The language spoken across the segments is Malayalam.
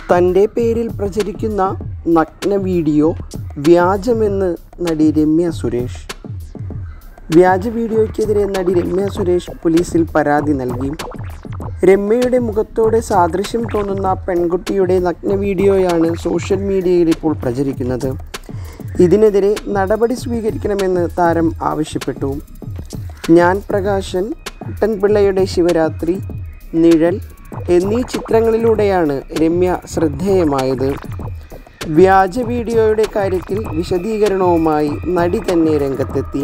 തൻ്റെ പേരിൽ പ്രചരിക്കുന്ന നഗ്ന വീഡിയോ വ്യാജമെന്ന് നടി രമ്യ സുരേഷ് വ്യാജ വീഡിയോയ്ക്കെതിരെ നടി രമ്യ സുരേഷ് പോലീസിൽ പരാതി നൽകി രമ്യയുടെ മുഖത്തോടെ സാദൃശ്യം തോന്നുന്ന പെൺകുട്ടിയുടെ നഗ്ന വീഡിയോയാണ് സോഷ്യൽ മീഡിയയിൽ ഇപ്പോൾ പ്രചരിക്കുന്നത് ഇതിനെതിരെ നടപടി സ്വീകരിക്കണമെന്ന് താരം ആവശ്യപ്പെട്ടു ഞാൻ പ്രകാശൻ കുട്ടൻപിള്ളയുടെ ശിവരാത്രി നിഴൽ എന്നീ ചിത്രങ്ങളിലൂടെയാണ് രമ്യ ശ്രദ്ധേയമായത് വ്യാജ വീഡിയോയുടെ കാര്യത്തിൽ വിശദീകരണവുമായി നടി തന്നെ രംഗത്തെത്തി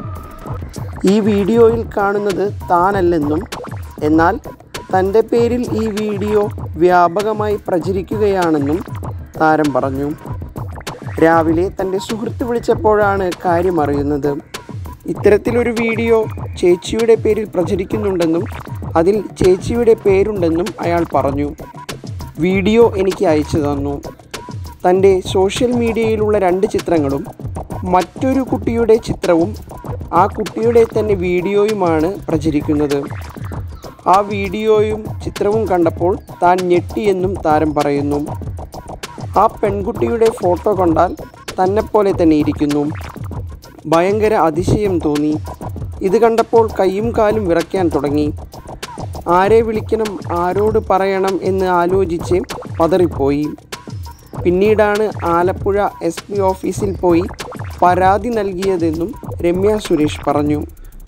ഈ വീഡിയോയിൽ കാണുന്നത് താനല്ലെന്നും എന്നാൽ തൻ്റെ പേരിൽ ഈ വീഡിയോ വ്യാപകമായി പ്രചരിക്കുകയാണെന്നും താരം പറഞ്ഞു രാവിലെ തൻ്റെ സുഹൃത്ത് വിളിച്ചപ്പോഴാണ് കാര്യം അറിയുന്നത് ഇത്തരത്തിലൊരു വീഡിയോ ചേച്ചിയുടെ പേരിൽ പ്രചരിക്കുന്നുണ്ടെന്നും അതിൽ ചേച്ചിയുടെ പേരുണ്ടെന്നും അയാൾ പറഞ്ഞു വീഡിയോ എനിക്ക് അയച്ചു തന്നു തൻ്റെ സോഷ്യൽ മീഡിയയിലുള്ള രണ്ട് ചിത്രങ്ങളും മറ്റൊരു കുട്ടിയുടെ ചിത്രവും ആ കുട്ടിയുടെ തന്നെ വീഡിയോയുമാണ് പ്രചരിക്കുന്നത് ആ വീഡിയോയും ചിത്രവും കണ്ടപ്പോൾ താൻ ഞെട്ടിയെന്നും താരം പറയുന്നു ആ പെൺകുട്ടിയുടെ ഫോട്ടോ കണ്ടാൽ തന്നെപ്പോലെ തന്നെ ഇരിക്കുന്നു ഭയങ്കര അതിശയം തോന്നി ഇത് കണ്ടപ്പോൾ കൈയും കാലും വിറയ്ക്കാൻ തുടങ്ങി ആരെ വിളിക്കണം ആരോട് പറയണം എന്ന് ആലോചിച്ച് പതറിപ്പോയി പിന്നീടാണ് ആലപ്പുഴ എസ് പി ഓഫീസിൽ പോയി പരാതി നൽകിയതെന്നും രമ്യ സുരേഷ് പറഞ്ഞു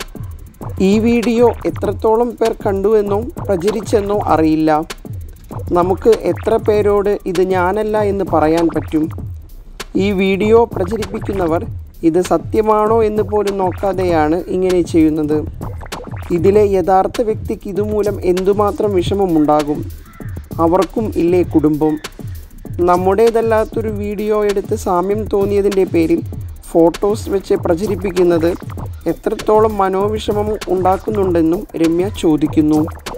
ഈ വീഡിയോ എത്രത്തോളം പേർ കണ്ടുവെന്നോ പ്രചരിച്ചെന്നോ അറിയില്ല നമുക്ക് എത്ര പേരോട് ഇത് ഞാനല്ല എന്ന് പറയാൻ പറ്റും ഈ വീഡിയോ പ്രചരിപ്പിക്കുന്നവർ ഇത് സത്യമാണോ എന്ന് പോലും നോക്കാതെയാണ് ഇങ്ങനെ ചെയ്യുന്നത് ഇതിലെ യഥാർത്ഥ വ്യക്തിക്ക് ഇതുമൂലം എന്തുമാത്രം വിഷമമുണ്ടാകും അവർക്കും ഇല്ലേ കുടുംബം നമ്മുടേതല്ലാത്തൊരു വീഡിയോ എടുത്ത് സാമ്യം തോന്നിയതിൻ്റെ പേരിൽ ഫോട്ടോസ് വെച്ച് പ്രചരിപ്പിക്കുന്നത് എത്രത്തോളം മനോവിഷമം ഉണ്ടാക്കുന്നുണ്ടെന്നും രമ്യ ചോദിക്കുന്നു